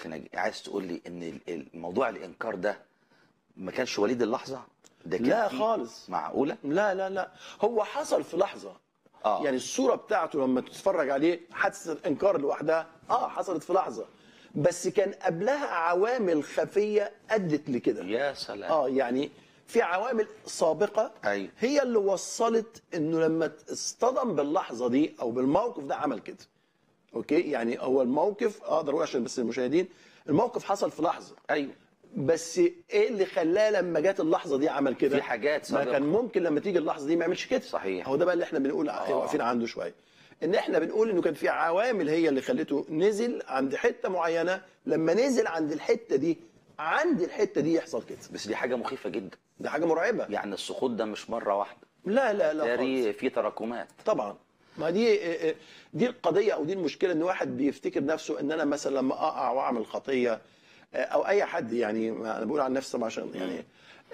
اخي ناجي عايز تقول لي ان ال- الموضوع الانكار ده ما كانش وليد اللحظه ده كان لا في- خالص. معقوله لا لا لا هو حصل في لحظه آه. يعني الصوره بتاعته لما تتفرج عليه حادثه الانكار لوحدها اه حصلت في لحظه بس كان قبلها عوامل خفيه ادت لكده يا سلام اه يعني في عوامل سابقه أيوة. هي اللي وصلت انه لما اصطدم باللحظه دي او بالموقف ده عمل كده اوكي يعني هو الموقف اقدر اقول عشان بس المشاهدين الموقف حصل في لحظه ايوه بس ايه اللي خلاه لما جت اللحظه دي عمل كده في حاجات ما سابقة. كان ممكن لما تيجي اللحظه دي ما يعملش كده صحيح. هو ده بقى اللي احنا بنقول آه. واقفين عنده شويه ان احنا بنقول انه كان في عوامل هي اللي خلته نزل عند حته معينه لما نزل عند الحته دي عند الحته دي يحصل كده بس دي حاجه مخيفه جدا ده حاجه مرعبه يعني السقوط ده مش مره واحده لا لا لا خالص. تاري في تراكمات طبعا ما دي دي القضيه او دي المشكله ان واحد بيفتكر نفسه ان انا مثلا لما اقع واعمل خطيه او اي حد يعني ما انا بقول عن نفسي طبعا عشان يعني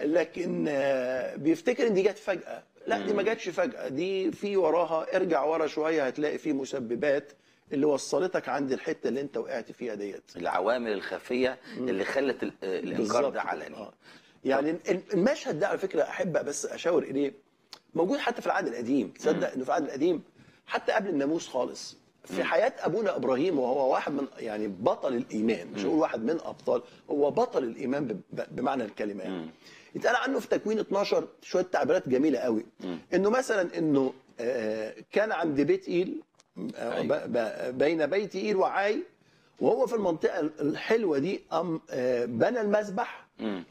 لكن آه، بيفتكر ان دي جت فجاه لا دي ما جاتش فجاه دي في وراها ارجع ورا شويه هتلاقي في مسببات اللي وصلتك عند الحته اللي انت وقعت فيها ديت العوامل الخفيه اللي خلت ال- الانكار بالظبط ده علني آه. يعني ال- المشهد ده على فكره احب بس اشاور اليه موجود حتى في العهد القديم تصدق انه في العهد القديم حتى قبل الناموس خالص في حياه ابونا ابراهيم وهو واحد من يعني بطل الايمان مش هقول واحد من ابطال هو بطل الايمان ب- ب- بمعنى الكلمه يعني يتقال عنه في تكوين 12 شويه تعبيرات جميله قوي انه مثلا انه آه، كان عند بيت ايل آه، ب- ب- بين بيت ايل وعاي وهو في المنطقه الحلوه دي أم آه، بنى المذبح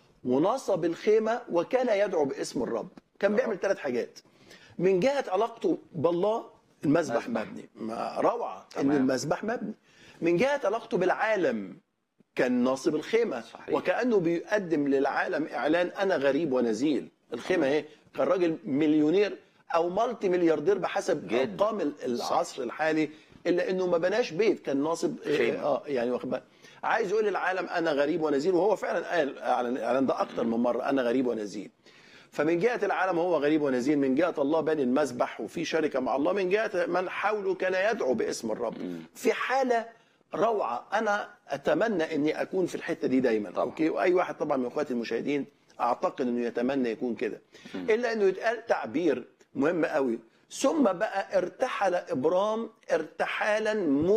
ونصب الخيمه وكان يدعو باسم الرب كان بيعمل ثلاث حاجات من جهه علاقته بالله المذبح مذبح. مبني ما روعه ان تمام. المذبح مبني من جهه علاقته بالعالم كان ناصب الخيمه صحيح. وكانه بيقدم للعالم اعلان انا غريب ونزيل الخيمه اهي كان راجل مليونير او مالتي ملياردير بحسب جدا. ارقام ال- العصر الحالي الا انه ما بناش بيت كان ناصب خيمة. اه يعني واخد بالك عايز يقول للعالم انا غريب ونزيل وهو فعلا قال اعلن الاعلان ده اكتر من مره انا غريب ونزيل فمن جهه العالم هو غريب ونزيل من جهه الله بني المذبح وفي شركه مع الله من جهه من حوله كان يدعو باسم الرب في حاله روعه انا اتمنى اني اكون في الحته دي دايما طبعا. اوكي واي واحد طبعا من اخواتي المشاهدين اعتقد انه يتمنى يكون كده الا انه يتقال تعبير مهم قوي ثم بقى ارتحل ابرام ارتحالا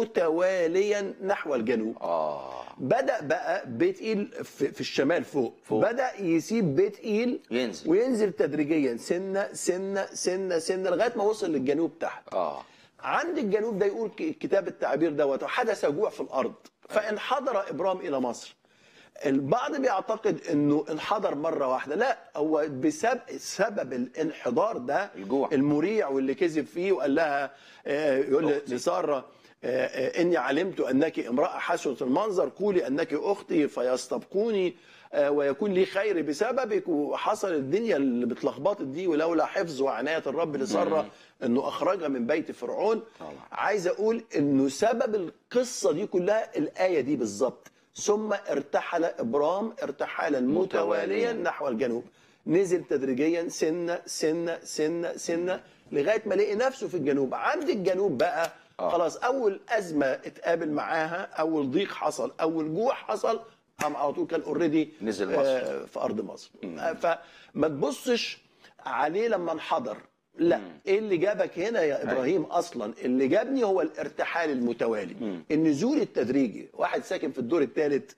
متواليا نحو الجنوب اه بدا بقى بيت ايل في, في الشمال فوق. فوق. بدا يسيب بيت ايل ينزل. وينزل تدريجيا سنه سنه سنه سنه لغايه ما وصل للجنوب تحت اه عند الجنوب ده يقول ك- كتاب التعبير دوت حدث جوع في الارض فانحدر ابرام الى مصر البعض بيعتقد انه انحدر مره واحده لا هو بسبب سبب الانحدار ده الجوع. المريع واللي كذب فيه وقال لها آه، يقول أختي. لساره آه، آه، اني علمت انك امراه حسنه المنظر قولي انك اختي فيستبقوني آه، ويكون لي خير بسببك وحصل الدنيا اللي بتلخبطت دي ولولا حفظ وعنايه الرب لساره انه اخرجها من بيت فرعون طبعا. عايز اقول انه سبب القصه دي كلها الايه دي بالظبط ثم ارتحل ابرام ارتحالا متواليا متوالياً. نحو الجنوب نزل تدريجيا سنه سنه سنه سنه لغايه ما لقي نفسه في الجنوب عند الجنوب بقى آه. خلاص اول ازمه اتقابل معاها اول ضيق حصل اول جوع حصل قام على طول كان اوريدي نزل مصر. في ارض مصر آه، فما تبصش عليه لما انحدر لا ايه اللي جابك هنا يا ابراهيم اصلا اللي جابني هو الارتحال المتوالي النزول التدريجي واحد ساكن في الدور الثالث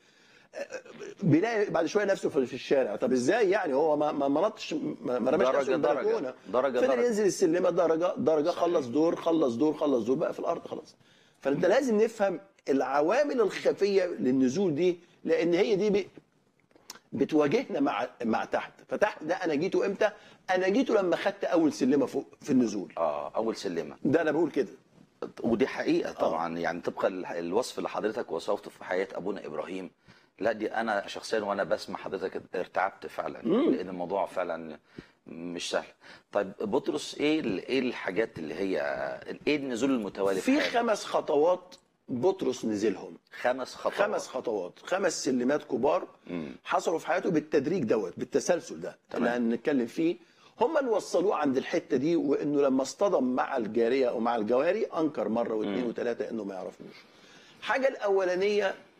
بيلاقي بعد شويه نفسه في في الشارع طب ازاي يعني هو ما ما ما نطش ما ما رماش درجة- نفسه في درجة. البلكونه درجة- فضل درجة. ينزل السلمه درجه درجه خلص دور خلص دور خلص دور بقى في الارض خلاص فانت لازم نفهم العوامل الخفيه للنزول دي لان هي دي بي- بتواجهنا مع مع تحت فتحت ده انا جيته امتى انا جيته لما خدت اول سلمه فوق في النزول اه اول سلمه ده انا بقول كده ودي حقيقه طبعا يعني طبقا ال- الوصف اللي حضرتك وصفته في حياه ابونا ابراهيم لا دي انا شخصيا وانا بسمع حضرتك ارتعبت فعلا لان الموضوع فعلا مش سهل طيب بطرس ايه ال- ايه الحاجات اللي هي ايه النزول المتوالي في حياته؟ خمس خطوات بطرس نزلهم خمس خطوات خمس خطوات خمس سلمات كبار حصلوا في حياته بالتدريج دوت بالتسلسل ده تمام. اللي هنتكلم فيه هم اللي وصلوه عند الحته دي وانه لما اصطدم مع الجاريه او مع الجواري انكر مره واثنين وثلاثه انه ما يعرفوش. الحاجه الاولانيه